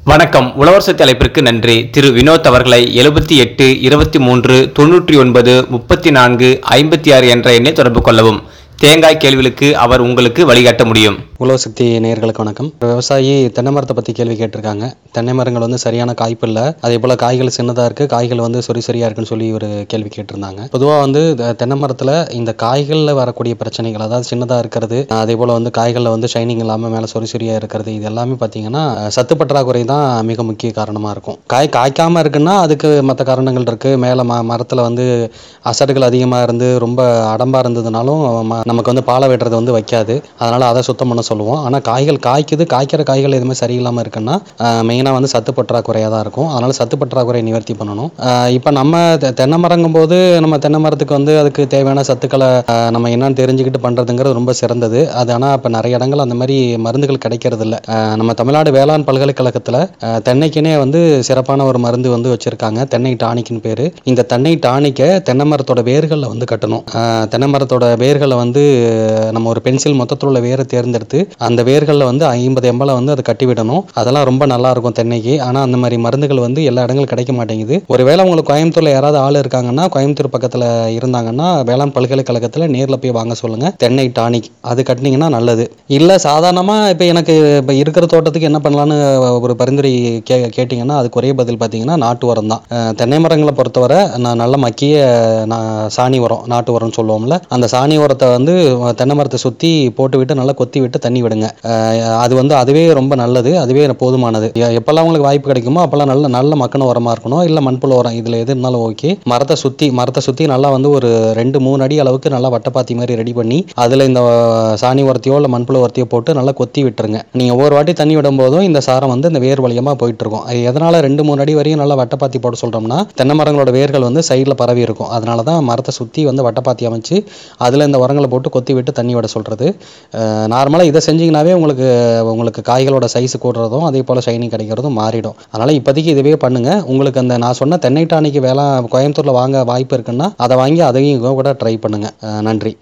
வணக்கம் உழவர் சக்தி அழைப்பிற்கு நன்றி திரு வினோத் அவர்களை எழுபத்தி எட்டு இருபத்தி மூன்று தொண்ணூற்றி ஒன்பது முப்பத்தி நான்கு ஐம்பத்தி ஆறு என்ற எண்ணை தொடர்பு கொள்ளவும் தேங்காய் கேள்விகளுக்கு அவர் உங்களுக்கு வழிகாட்ட முடியும் உழவு சக்தி நேயர்களுக்கு வணக்கம் விவசாயி தென்னை மரத்தை பற்றி கேள்வி கேட்டிருக்காங்க தென்னை மரங்கள் வந்து சரியான காய்ப்பு இல்லை அதே போல் காய்கள் சின்னதாக இருக்குது காய்கள் வந்து சொறி சொறியாக இருக்குன்னு சொல்லி ஒரு கேள்வி கேட்டிருந்தாங்க பொதுவாக வந்து த- தென்னை மரத்தில் இந்த காய்களில் வரக்கூடிய பிரச்சனைகள் அதாவது சின்னதாக இருக்கிறது அதே போல் வந்து காய்களில் வந்து ஷைனிங் இல்லாமல் மேலே சொறி சொறியாக இருக்கிறது இது எல்லாமே பார்த்தீங்கன்னா அஹ், சத்து பற்றாக்குறை தான் மிக முக்கிய காரணமாக இருக்கும் காய் காய்க்காமல் இருக்குன்னா அதுக்கு மற்ற காரணங்கள் இருக்குது மேலே ம மரத்தில் வந்து அசடுகள் அதிகமாக இருந்து ரொம்ப அடம்பாக இருந்ததுனாலும் ம- நமக்கு வந்து பாலை வெட்டுறது வந்து வைக்காது அதனால் அதை சுத்தம் பண்ண சொல்லுவோம் ஆனால் காய்கள் காய்க்குது காய்க்கிற காய்கள் எதுவுமே சரியில்லாமல் இருக்குன்னா மெயினாக வந்து சத்து பற்றாக்குறையாக தான் இருக்கும் அதனால் சத்து பற்றாக்குறையை நிவர்த்தி பண்ணணும் இப்போ நம்ம தெ- தென்னை மரங்கும் போது நம்ம தென்னை மரத்துக்கு வந்து அதுக்கு தேவையான சத்துக்களை ஆஹ், நம்ம என்னன்னு தெரிஞ்சுக்கிட்டு பண்ணுறதுங்கிறது ரொம்ப சிறந்தது அது ஆனால் இப்போ நிறைய இடங்கள் அந்த மாதிரி மருந்துகள் கிடைக்கிறது இல்ல ஆஹ், நம்ம தமிழ்நாடு வேளாண் பல்கலைக்கழகத்தில் தென்னைக்குனே வந்து சிறப்பான ஒரு மருந்து வந்து வச்சுருக்காங்க தென்னை டானிக்னு பேர் இந்த தென்னை டானிக்கை தென்னை மரத்தோட வேர்களில் வந்து கட்டணும் ஆஹ், தென்னை மரத்தோட வேர்களை வந்து நம்ம ஒரு பென்சில் மொத்தத்தில் உள்ள வேரை தேர்ந்தெடுத்து அந்த வேர்களில் வந்து ஐம்பது எம்எல் வந்து அதை கட்டி விடணும் அதெல்லாம் ரொம்ப நல்லா இருக்கும் தென்னைக்கு ஆனால் அந்த மாதிரி மருந்துகள் வந்து எல்லா இடங்களும் கிடைக்க மாட்டேங்குது ஒருவேளை உங்களுக்கு கோயம்புத்தூர்ல யாராவது ஆள் இருக்காங்கன்னா கோயம்புத்தூர் பக்கத்தில் இருந்தாங்கன்னா வேளாண் பல்கலைக்கழகத்தில் நேரில் போய் வாங்க சொல்லுங்க தென்னை டானிக் அது கட்டினீங்கன்னா நல்லது இல்லை சாதாரணமாக இப்போ எனக்கு இப்போ இருக்கிற தோட்டத்துக்கு என்ன பண்ணலான்னு ஒரு பரிந்துரை கே கேட்டிங்கன்னா அதுக்கு ஒரே பதில் பார்த்தீங்கன்னா நாட்டு உரம் தான் அஹ் தென்னை மரங்களை பொறுத்தவரை நான் நல்ல மக்கிய நான் சாணி உரம் நாட்டு உரம்னு சொல்லுவோம்ல அந்த சாணி உரத்தை வந்து தென்னை மரத்தை சுற்றி போட்டு விட்டு நல்லா கொத்தி விட்டு தண்ணி விடுங்க அஹ் அது வந்து அதுவே ரொம்ப நல்லது அதுவே போதுமானது எ- எப்பெல்லாம் உங்களுக்கு வாய்ப்பு கிடைக்குமோ அப்பெல்லாம் நல்ல நல்ல மக்கின உரமா இருக்கணும் இல்லை மண்புழு உரம் இதில் எது இருந்தாலும் ஓகே மரத்தை சுற்றி மரத்தை சுற்றி நல்லா வந்து ஒரு ரெண்டு மூணு அடி அளவுக்கு நல்லா வட்டப்பாத்தி மாதிரி ரெடி பண்ணி அதில் இந்த அஹ், சாணி உரத்தையோ இல்லை மண்புழு உரத்தையோ போட்டு நல்லா கொத்தி விட்டுருங்க நீங்கள் ஒவ்வொரு வாட்டி தண்ணி விடும் போதும் இந்த சாரம் வந்து இந்த வேர் வழியமாக போயிட்டு இருக்கும் அது எதனால ரெண்டு மூணு அடி வரையும் நல்லா வட்டப்பாத்தி போட சொல்கிறோம்னா தென்னை மரங்களோட வேர்கள் வந்து சைடில் பரவி இருக்கும் அதனால தான் மரத்தை சுற்றி வந்து வட்டப்பாத்தி அமைச்சு அதில் இந்த உரங்களை போட்டு கொத்தி விட்டு தண்ணி விட சொல்கிறது நார்மலாக இதை செஞ்சீங்கன்னாவே உங்களுக்கு உங்களுக்கு காய்களோட சைஸ் கூடுறதும் அதே போல் ஷைனிங் கிடைக்கிறதும் மாறிடும் அதனால் இப்போதைக்கு இதுவே பண்ணுங்கள் உங்களுக்கு அந்த நான் சொன்ன தென்னை டானிக்கு வேலை கோயம்புத்தூரில் வாங்க வாய்ப்பு இருக்குன்னா அதை வாங்கி அதையும் கூட ட்ரை பண்ணுங்கள் நன்றி